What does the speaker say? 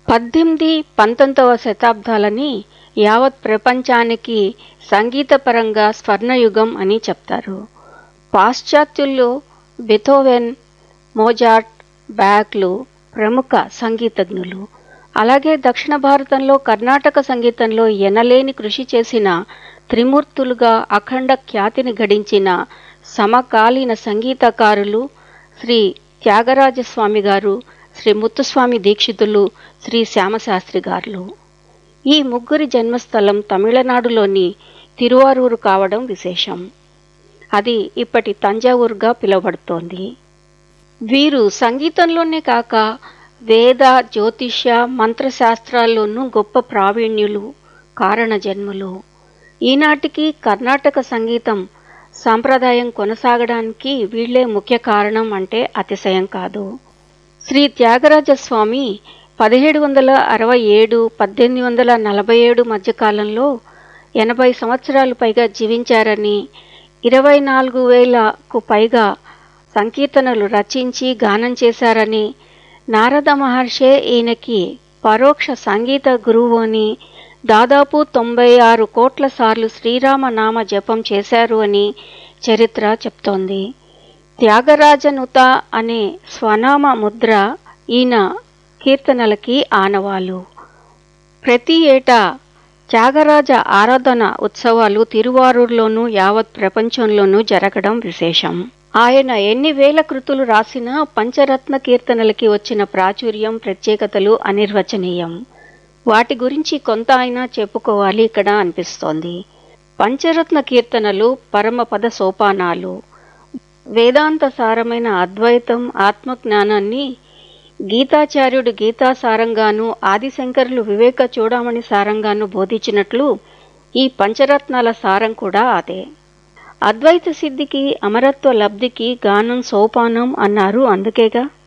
పద్దెనిమిది పంతొమ్మిదవ శతాబ్దాలని యావత్ ప్రపంచానికి సంగీతపరంగా స్వర్ణయుగం అని చెప్తారు పాశ్చాత్యుల్లో బెథోవెన్ మోజార్ట్ బ్యాక్లు ప్రముఖ సంగీతజ్ఞులు అలాగే దక్షిణ భారతంలో కర్ణాటక సంగీతంలో ఎనలేని కృషి చేసిన త్రిమూర్తులుగా అఖండ ఖ్యాతిని గడించిన సమకాలీన సంగీతకారులు శ్రీ త్యాగరాజస్వామి గారు శ్రీ ముత్తుస్వామి దీక్షితులు శ్రీ శ్యామశాస్త్రి గారు ఈ ముగ్గురి జన్మస్థలం తమిళనాడులోని తిరువారూరు కావడం విశేషం అది ఇప్పటి తంజావూరుగా పిలువబడుతోంది వీరు సంగీతంలోనే కాక వేద జ్యోతిష్య మంత్రశాస్త్రాల్లోనూ గొప్ప ప్రావీణ్యులు కారణ జన్ములు ఈనాటికి కర్ణాటక సంగీతం సాంప్రదాయం కొనసాగడానికి వీళ్లే ముఖ్య కారణం అంటే అతిశయం కాదు శ్రీ త్యాగరాజ స్వామి పదిహేడు వందల అరవై ఏడు పద్దెనిమిది వందల నలభై ఏడు మధ్యకాలంలో ఎనభై సంవత్సరాలు పైగా జీవించారని ఇరవై నాలుగు వేలకు పైగా సంకీర్తనలు రచించి గానం చేశారని నారద మహర్షే ఈయనకి పరోక్ష సంగీత గురువు అని దాదాపు తొంభై ఆరు కోట్ల సార్లు శ్రీరామ నామ జపం చేశారు అని చరిత్ర చెప్తోంది త్యాగరాజనుత అనే స్వనామ ముద్ర ఈయన కీర్తనలకి ఆనవాలు ప్రతి ఏటా త్యాగరాజ ఆరాధన ఉత్సవాలు తిరువారూరులోనూ యావత్ ప్రపంచంలోనూ జరగడం విశేషం ఆయన ఎన్ని వేల కృతులు రాసినా పంచరత్న కీర్తనలకి వచ్చిన ప్రాచుర్యం ప్రత్యేకతలు అనిర్వచనీయం వాటి గురించి కొంత అయినా చెప్పుకోవాలి ఇక్కడ అనిపిస్తోంది పంచరత్న కీర్తనలు పరమపద సోపానాలు వేదాంత సారమైన అద్వైతం ఆత్మజ్ఞానాన్ని గీతాచార్యుడు గీతా సారంగాను ఆదిశంకరులు వివేక చూడమణి సారంగాను బోధించినట్లు ఈ పంచరత్నాల సారం కూడా అదే అద్వైత సిద్ధికి అమరత్వ లబ్ధికి గానం సోపానం అన్నారు అందుకేగా